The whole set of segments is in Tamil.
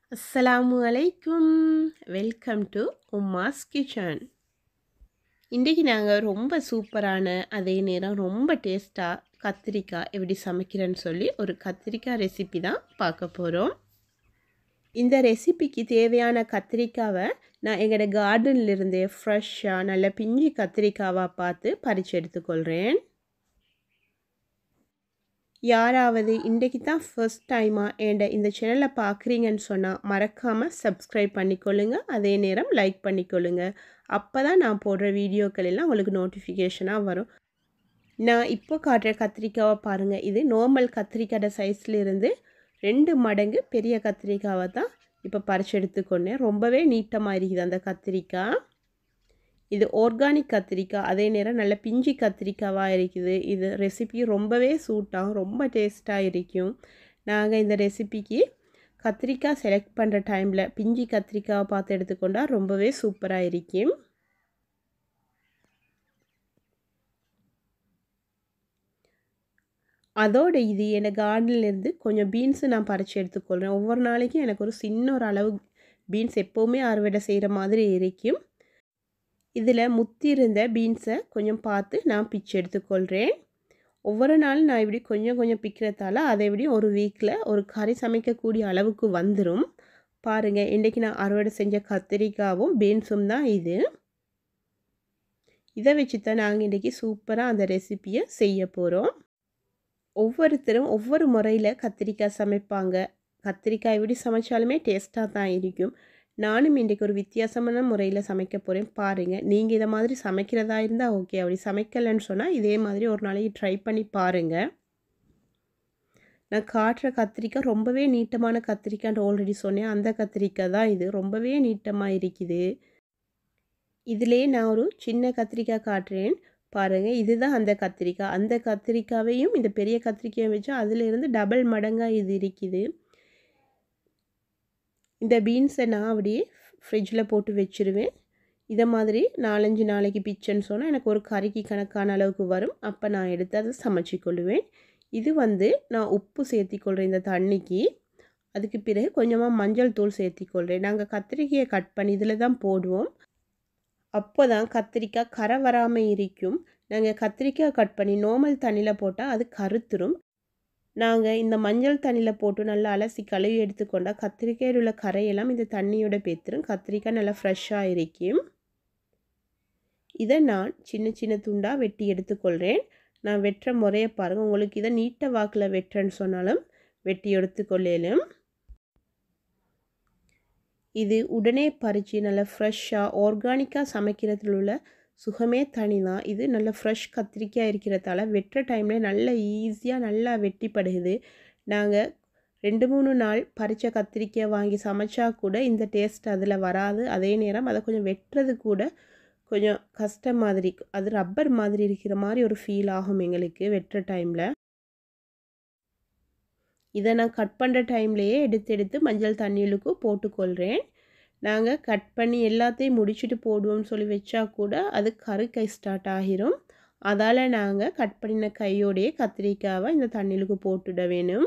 அஸ்ஸலாமு அலைக்கும் வெல்கம் டு உம்மாஸ் கிச்சன் இன்றைக்கி நாங்கள் ரொம்ப சூப்பரான அதே நேரம் ரொம்ப டேஸ்ட்டாக கத்திரிக்காய் எப்படி சமைக்கிறேன்னு சொல்லி ஒரு கத்திரிக்காய் ரெசிபி தான் பார்க்க போகிறோம் இந்த ரெசிபிக்கு தேவையான கத்திரிக்காவை நான் எங்களோட கார்டன்லேருந்தே ஃப்ரெஷ்ஷாக நல்ல பிஞ்சு கத்திரிக்காவாக பார்த்து பறித்து எடுத்துக்கொள்கிறேன் யாராவது இன்றைக்கு தான் ஃபர்ஸ்ட் டைமாக என்ட இந்த சேனலை பார்க்குறீங்கன்னு சொன்னால் மறக்காமல் சப்ஸ்கிரைப் பண்ணிக்கொள்ளுங்க அதே நேரம் லைக் பண்ணிக்கொள்ளுங்க அப்போ தான் நான் போடுற வீடியோக்கள் எல்லாம் உங்களுக்கு நோட்டிஃபிகேஷனாக வரும் நான் இப்போ காட்டுற கத்திரிக்காவை பாருங்கள் இது நார்மல் கத்திரிக்காய் சைஸில் இருந்து ரெண்டு மடங்கு பெரிய கத்திரிக்காவை தான் இப்போ பறிச்சு எடுத்துக்கொண்டேன் ரொம்பவே நீட்டமாக இருக்குது அந்த கத்திரிக்காய் இது ஆர்கானிக் கத்திரிக்காய் அதே நேரம் நல்ல பிஞ்சி கத்திரிக்காவாக இருக்குது இது ரெசிபி ரொம்பவே சூட்டாகும் ரொம்ப டேஸ்ட்டாக இருக்கும் நாங்கள் இந்த ரெசிபிக்கு கத்திரிக்காய் செலக்ட் பண்ணுற டைமில் பிஞ்சி கத்திரிக்காவை பார்த்து எடுத்துக்கொண்டால் ரொம்பவே சூப்பராக இருக்கும் அதோட இது எனக்கு கார்டன்லேருந்து கொஞ்சம் பீன்ஸு நான் பறித்து எடுத்துக்கொள்கிறேன் ஒவ்வொரு நாளைக்கும் எனக்கு ஒரு சின்ன ஒரு அளவு பீன்ஸ் எப்போவுமே அறுவடை செய்கிற மாதிரி இருக்கும் இதில் முத்தி இருந்த பீன்ஸை கொஞ்சம் பார்த்து நான் பிச்சு எடுத்துக்கொள்கிறேன் ஒவ்வொரு நாளும் நான் இப்படி கொஞ்சம் கொஞ்சம் பிக்கிறதால அதை இப்படி ஒரு வீக்கில் ஒரு கறி சமைக்கக்கூடிய அளவுக்கு வந்துடும் பாருங்கள் இன்றைக்கி நான் அறுவடை செஞ்ச கத்திரிக்காவும் பீன்ஸும் தான் இது இதை வச்சு தான் நாங்கள் இன்றைக்கி சூப்பராக அந்த ரெசிப்பியை செய்ய போகிறோம் ஒவ்வொருத்தரும் ஒவ்வொரு முறையில் கத்திரிக்காய் சமைப்பாங்க கத்திரிக்காய் எப்படி சமைச்சாலுமே டேஸ்ட்டாக தான் இருக்கும் நானும் இன்றைக்கு ஒரு வித்தியாசமான முறையில் சமைக்க போகிறேன் பாருங்கள் நீங்கள் இதை மாதிரி சமைக்கிறதா இருந்தால் ஓகே அப்படி சமைக்கலைன்னு சொன்னால் இதே மாதிரி ஒரு நாளைக்கு ட்ரை பண்ணி பாருங்கள் நான் காட்டுற கத்திரிக்காய் ரொம்பவே நீட்டமான கத்திரிக்காய்ன்னு ஆல்ரெடி சொன்னேன் அந்த கத்திரிக்காய் தான் இது ரொம்பவே நீட்டமாக இருக்குது இதிலே நான் ஒரு சின்ன கத்திரிக்காய் காட்டுறேன் பாருங்கள் இதுதான் அந்த கத்திரிக்காய் அந்த கத்திரிக்காவையும் இந்த பெரிய கத்திரிக்காயை வச்சு அதிலிருந்து டபுள் மடங்காக இது இருக்குது இந்த பீன்ஸை நான் அப்படியே ஃப்ரிட்ஜில் போட்டு வச்சுருவேன் இதை மாதிரி நாலஞ்சு நாளைக்கு பிச்சைன்னு சொன்னால் எனக்கு ஒரு கறிக்கு கணக்கான அளவுக்கு வரும் அப்போ நான் எடுத்து அதை சமைச்சு கொள்ளுவேன் இது வந்து நான் உப்பு சேர்த்திக்கொள்கிறேன் இந்த தண்ணிக்கு அதுக்கு பிறகு கொஞ்சமாக மஞ்சள் தூள் சேர்த்திக்கொள்கிறேன் நாங்கள் கத்திரிக்காயை கட் பண்ணி இதில் தான் போடுவோம் அப்போ தான் கத்திரிக்காய் கரை வராமல் இருக்கும் நாங்கள் கத்திரிக்காய் கட் பண்ணி நார்மல் தண்ணியில் போட்டால் அது கருத்துரும் நாங்கள் இந்த மஞ்சள் தண்ணியில் போட்டு நல்லா அலசி கழுவி எடுத்துக்கொண்டால் கத்திரிக்காயில் உள்ள கரையெல்லாம் இந்த தண்ணியோட பேத்துரும் கத்திரிக்காய் நல்லா ஃப்ரெஷ்ஷாக இருக்கும் இதை நான் சின்ன சின்ன துண்டாக வெட்டி எடுத்துக்கொள்கிறேன் நான் வெட்டுற முறையை பாருங்கள் உங்களுக்கு இதை நீட்ட வாக்கில் வெட்டுறேன்னு சொன்னாலும் வெட்டி எடுத்துக்கொள்ளலும் இது உடனே பறித்து நல்லா ஃப்ரெஷ்ஷாக ஆர்கானிக்காக சமைக்கிறதுல உள்ள சுகமே தனி தான் இது நல்ல ஃப்ரெஷ் கத்திரிக்காய் இருக்கிறதால வெட்டுற டைமில் நல்ல ஈஸியாக நல்லா வெட்டிப்படுகுது நாங்கள் ரெண்டு மூணு நாள் பறித்த கத்திரிக்காய் வாங்கி சமைச்சா கூட இந்த டேஸ்ட் அதில் வராது அதே நேரம் அதை கொஞ்சம் வெட்டுறது கூட கொஞ்சம் கஷ்டம் மாதிரி அது ரப்பர் மாதிரி இருக்கிற மாதிரி ஒரு ஃபீல் ஆகும் எங்களுக்கு வெட்டுற டைமில் இதை நான் கட் பண்ணுற டைம்லேயே எடுத்து எடுத்து மஞ்சள் தண்ணியிலுக்கு போட்டுக்கொள்கிறேன் நாங்கள் கட் பண்ணி எல்லாத்தையும் முடிச்சுட்டு போடுவோம்னு சொல்லி வச்சா கூட அது கரு கை ஸ்டார்ட் ஆகிரும் அதால் நாங்கள் கட் பண்ணின கையோடையே கத்திரிக்காவை இந்த தண்ணியிலுக்கு போட்டுட வேணும்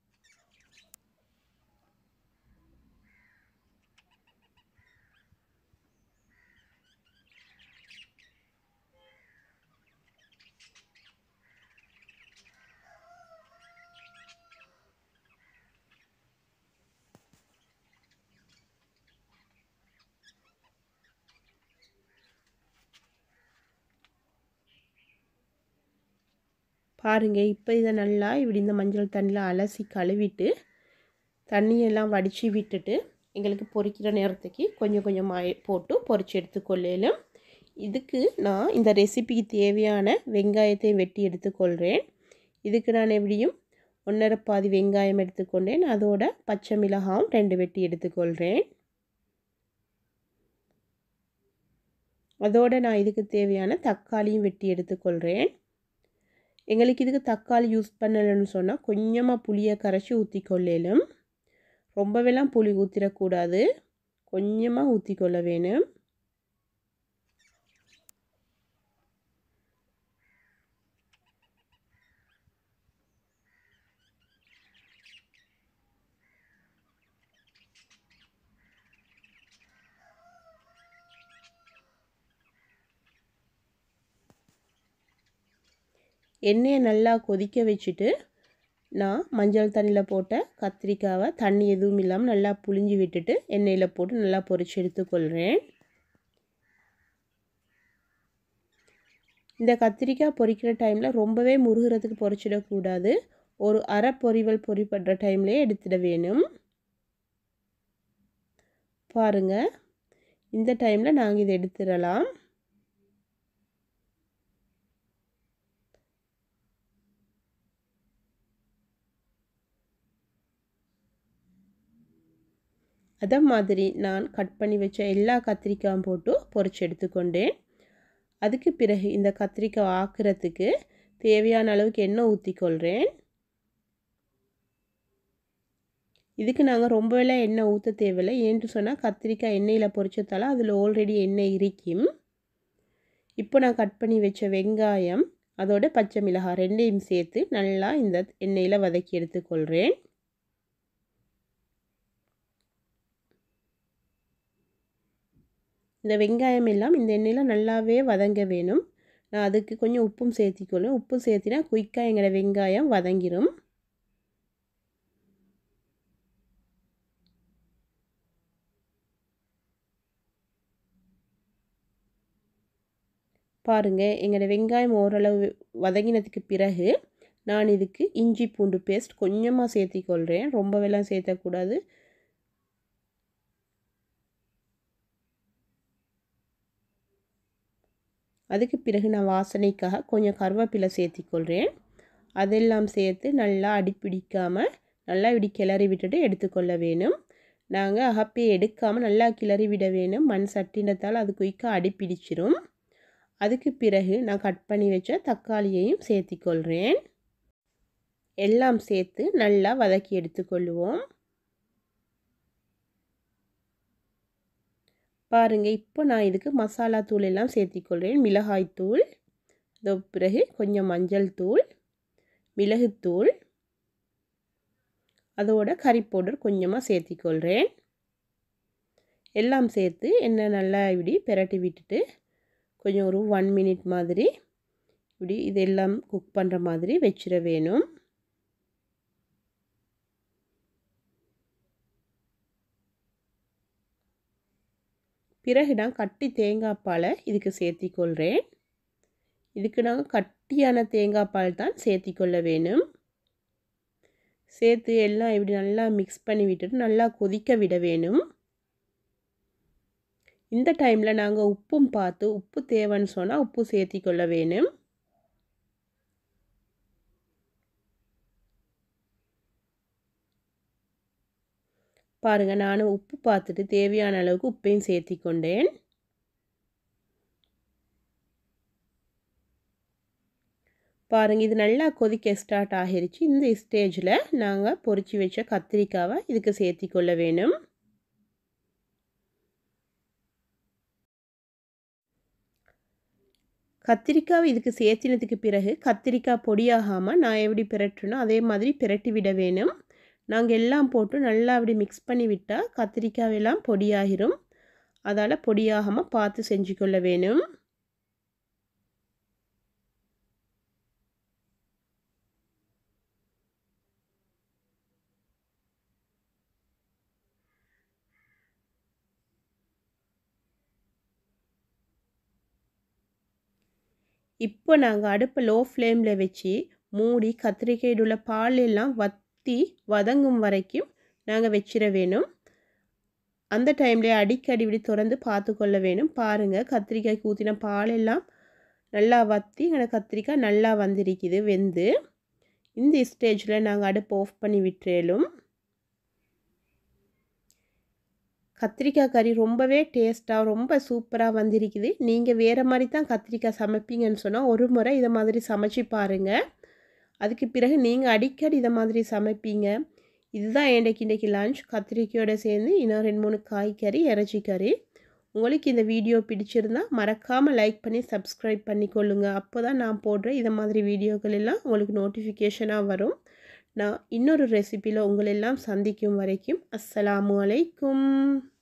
பாருங்கள் இப்போ இதை நல்லா இப்படி இந்த மஞ்சள் தண்ணியில் அலசி கழுவிட்டு தண்ணியெல்லாம் வடித்து விட்டுட்டு எங்களுக்கு பொரிக்கிற நேரத்துக்கு கொஞ்சம் கொஞ்சமாக போட்டு பொரிச்சு எடுத்துக்கொள்ளலும் இதுக்கு நான் இந்த ரெசிபிக்கு தேவையான வெங்காயத்தை வெட்டி எடுத்துக்கொள்கிறேன் இதுக்கு நான் எப்படியும் ஒன்றரை பாதி வெங்காயம் எடுத்துக்கொண்டேன் அதோட பச்சை மிளகாயும் ரெண்டு வெட்டி எடுத்துக்கொள்கிறேன் அதோடு நான் இதுக்கு தேவையான தக்காளியும் வெட்டி எடுத்துக்கொள்கிறேன் எங்களுக்கு இதுக்கு தக்காளி யூஸ் பண்ணலைன்னு சொன்னால் கொஞ்சமாக புளியை கரைச்சி ஊற்றிக்கொள்ளலும் ரொம்பவெல்லாம் புளி ஊற்றிடக்கூடாது கொஞ்சமாக ஊற்றிக்கொள்ள வேணும் எண்ணெயை நல்லா கொதிக்க வச்சுட்டு நான் மஞ்சள் தண்ணியில் போட்ட கத்திரிக்காவை தண்ணி எதுவும் இல்லாமல் நல்லா புளிஞ்சு விட்டுட்டு எண்ணெயில் போட்டு நல்லா பொரிச்சு எடுத்துக்கொள்கிறேன் இந்த கத்திரிக்காய் பொரிக்கிற டைமில் ரொம்பவே முருகிறதுக்கு பொரிச்சிடக்கூடாது ஒரு அரை பொரிவல் பொரிப்படுற டைம்லேயே எடுத்துட வேணும் பாருங்கள் இந்த டைமில் நாங்கள் இதை எடுத்துடலாம் அதே மாதிரி நான் கட் பண்ணி வச்ச எல்லா கத்திரிக்காயும் போட்டு பொரிச்சு எடுத்துக்கொண்டேன் அதுக்கு பிறகு இந்த கத்திரிக்காய் ஆக்கிறதுக்கு தேவையான அளவுக்கு எண்ணெய் ஊற்றிக்கொள்கிறேன் இதுக்கு நாங்கள் ரொம்பலாம் எண்ணெய் ஊற்ற தேவையில்லை ஏன்ட்டு சொன்னால் கத்திரிக்காய் எண்ணெயில் பொரிச்சதால அதில் ஆல்ரெடி எண்ணெய் இருக்கும் இப்போ நான் கட் பண்ணி வச்ச வெங்காயம் அதோட பச்சை மிளகாய் ரெண்டையும் சேர்த்து நல்லா இந்த எண்ணெயில் வதக்கி எடுத்துக்கொள்கிறேன் இந்த வெங்காயம் எல்லாம் இந்த எண்ணெயில் நல்லாவே வதங்க வேணும் நான் அதுக்கு கொஞ்சம் உப்பும் சேர்த்திக்கொள்ளும் உப்பு சேர்த்தினா குயிக்காக எங்களோட வெங்காயம் வதங்கிடும் பாருங்கள் எங்களோட வெங்காயம் ஓரளவு வதங்கினதுக்கு பிறகு நான் இதுக்கு இஞ்சி பூண்டு பேஸ்ட் கொஞ்சமாக சேர்த்திக்கொள்கிறேன் ரொம்பவெல்லாம் சேர்த்தக்கூடாது அதுக்கு பிறகு நான் வாசனைக்காக கொஞ்சம் கருவேப்பிலை சேர்த்திக்கொள்கிறேன் அதெல்லாம் சேர்த்து நல்லா அடிப்பிடிக்காமல் நல்லா இப்படி கிளறி விட்டுட்டு எடுத்துக்கொள்ள வேணும் நாங்கள் அகப்பே எடுக்காமல் நல்லா கிளறி விட வேணும் மண் சட்டினத்தால் அது குயிக்காக அடிப்பிடிச்சிரும் அதுக்கு பிறகு நான் கட் பண்ணி வச்ச தக்காளியையும் சேர்த்திக்கொள்கிறேன் எல்லாம் சேர்த்து நல்லா வதக்கி எடுத்துக்கொள்வோம் பாருங்கள் இப்போ நான் இதுக்கு மசாலா தூள் எல்லாம் சேர்த்திக்கொள்கிறேன் மிளகாய் தூள் அதோ பிறகு கொஞ்சம் மஞ்சள் தூள் மிளகுத்தூள் அதோட கறி பவுடர் கொஞ்சமாக சேர்த்திக்கொள்கிறேன் எல்லாம் சேர்த்து எண்ணெய் நல்லா இப்படி பெரட்டி விட்டுட்டு கொஞ்சம் ஒரு ஒன் மினிட் மாதிரி இப்படி இதெல்லாம் குக் பண்ணுற மாதிரி வச்சிட வேணும் பிறகு நான் கட்டி தேங்காய் பாலை இதுக்கு சேர்த்திக்கொள்கிறேன் இதுக்கு நாங்கள் கட்டியான தேங்காய் பால் தான் சேர்த்திக்கொள்ள வேணும் சேர்த்து எல்லாம் இப்படி நல்லா மிக்ஸ் பண்ணி விட்டுட்டு நல்லா கொதிக்க விட வேணும் இந்த டைமில் நாங்கள் உப்பும் பார்த்து உப்பு தேவைன்னு சொன்னால் உப்பு சேர்த்திக்கொள்ள வேணும் பாருங்கள் நான் உப்பு பார்த்துட்டு தேவையான அளவுக்கு உப்பையும் சேர்த்தி கொண்டேன் பாருங்கள் இது நல்லா கொதிக்க ஸ்டார்ட் ஆகிருச்சு இந்த ஸ்டேஜில் நாங்கள் பொரிச்சு வச்ச கத்திரிக்காவை இதுக்கு சேர்த்தி கொள்ள வேணும் கத்திரிக்காவை இதுக்கு சேர்த்தினதுக்கு பிறகு கத்திரிக்காய் பொடியாகாமல் நான் எப்படி பிரட்டுனோ அதே மாதிரி பிரட்டி விட வேணும் நாங்கள் எல்லாம் போட்டு நல்லா அப்படி மிக்ஸ் பண்ணி விட்டால் கத்திரிக்காவெல்லாம் பொடியாகிரும் அதால் பொடியாகாமல் பார்த்து செஞ்சு கொள்ள வேணும் இப்போ நாங்கள் அடுப்பை லோ ஃப்ளேமில் வச்சு மூடி கத்திரிக்காயில் உள்ள பால் எல்லாம் வற்றி வதங்கும் வரைக்கும் நாங்கள் வச்சிட வேணும் அந்த டைம்லேயே அடிக்கடி இப்படி திறந்து பார்த்து கொள்ள வேணும் பாருங்கள் கத்திரிக்காய்க்கு ஊற்றின பால் எல்லாம் நல்லா வற்றி எங்கள் கத்திரிக்காய் நல்லா வந்திருக்குது வெந்து இந்த ஸ்டேஜில் நாங்கள் அடுப்பு ஆஃப் பண்ணி விட்டுறலும் கத்திரிக்காய் கறி ரொம்பவே டேஸ்ட்டாக ரொம்ப சூப்பராக வந்திருக்குது நீங்கள் வேறு மாதிரி தான் கத்திரிக்காய் சமைப்பீங்கன்னு சொன்னால் ஒரு முறை இதை மாதிரி சமைச்சு பாருங்கள் அதுக்கு பிறகு நீங்கள் அடிக்கடி இதை மாதிரி சமைப்பீங்க இதுதான் இன்றைக்கு இன்றைக்கி லஞ்ச் கத்திரிக்காயோட சேர்ந்து இன்னும் ரெண்டு மூணு காய்கறி இறைச்சி கறி உங்களுக்கு இந்த வீடியோ பிடிச்சிருந்தா மறக்காமல் லைக் பண்ணி சப்ஸ்கிரைப் பண்ணிக்கொள்ளுங்க அப்போ தான் நான் போடுற இதை மாதிரி வீடியோக்கள் எல்லாம் உங்களுக்கு நோட்டிஃபிகேஷனாக வரும் நான் இன்னொரு ரெசிப்பியில் உங்களெல்லாம் சந்திக்கும் வரைக்கும் அஸ்ஸலாமு அலைக்கும்